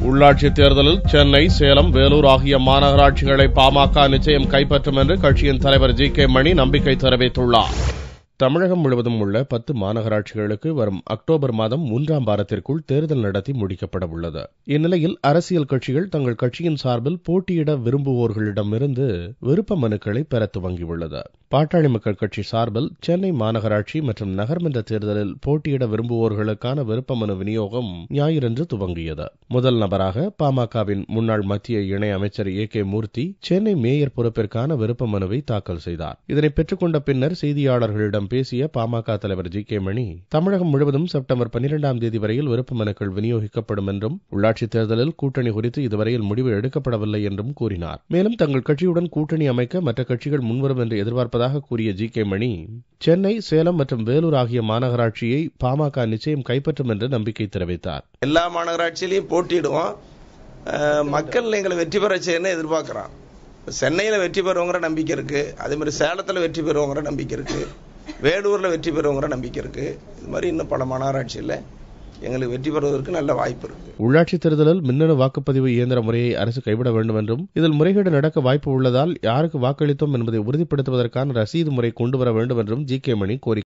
உள்ளாட்சி தேர்தலில் சென்னை சேலம் வேலூர் ஆகிய மாநகராட்சிகளை பாமக நிச்சயம் கைப்பற்றும் என்று கட்சியின் தலைவர் ஜி கே மணி நம்பிக்கை தெரிவித்துள்ளார் தமிழகம் முழுவதும் உள்ள பத்து மாநகராட்சிகளுக்கு வரும் அக்டோபர் மாதம் மூன்றாம் வாரத்திற்குள் தேர்தல் நடத்தி முடிக்கப்பட உள்ளது இந்நிலையில் அரசியல் கட்சிகள் தங்கள் கட்சியின் சார்பில் போட்டியிட விரும்புவோர்களிடமிருந்து விருப்ப மனுக்களை பெற துவங்கியுள்ளது பாட்டாளி மக்கள் கட்சி சார்பில் சென்னை மாநகராட்சி மற்றும் நகர்மன்ற தேர்தலில் போட்டியிட விரும்புவோர்களுக்கான விருப்ப மனு விநியோகம் ஞாயிறன்று துவங்கியது முதல் நபராக பாமகவின் முன்னாள் மத்திய இணை அமைச்சர் A K Murthy Chennai mayor பொறுப்பிற்கான விருப்ப மனுவை தாக்கல் செய்தார் இதனை பெற்றுக்கொண்ட பின்னர் செய்தியாளர்களிடம் பேசிய பாமக தலைவர் ஜி கே மணி தமிழகம் முழுவதும் செப்டம்பர் பனிரெண்டாம் தேதி வரையில் விருப்ப மனுக்கள் விநியோகிக்கப்படும் என்றும் உள்ளாட்சித் தேர்தலில் கூட்டணி குறித்து இதுவரையில் முடிவு எடுக்கப்படவில்லை என்றும் கூறினார் மேலும் தங்கள் கட்சியுடன் கூட்டணி அமைக்க மற்ற கட்சிகள் முன்வரும் என்று எதிர்பார்ப்பதாக கூறிய ஜி கே மணி சென்னை சேலம் மற்றும் வேலூர் ஆகிய மாநகராட்சியை பாமக நிச்சயம் கைப்பற்றும் என்று நம்பிக்கை தெரிவித்தார் எல்லா மாநகராட்சியிலையும் போட்டியிடுவோம் அஹ், மக்கள் எங்களை வெற்றி பெற செய்யணும்னு எதிர்பார்க்குறான் சென்னையில் வெற்றி பெறுவோங்கிற நம்பிக்கை இருக்கு அதே மாதிரி சேலத்தில் வெற்றி பெறுவோங்கிற நம்பிக்கை இருக்கு வேலூரில் வெற்றி பெறுவோங்கிற நம்பிக்கை இருக்கு இது மாதிரி இன்னும் பல மாநகராட்சியில் எங்களுக்கு வெற்றி பெறுவதற்கு நல்ல வாய்ப்பு இருக்கு உள்ளாட்சித் தேர்தலில் மின்னணு வாக்குப்பதிவு இயந்திர முறையை அரசு கைவிட வேண்டும் என்றும் இதில் முறைகேடு நடக்க வாய்ப்பு உள்ளதால் யாருக்கு வாக்களித்தோம் என்பதை உறுதிப்படுத்துவதற்கான ரசீது முறை கொண்டுவர வேண்டும் என்றும் ஜி கே மணி கோரிக்கை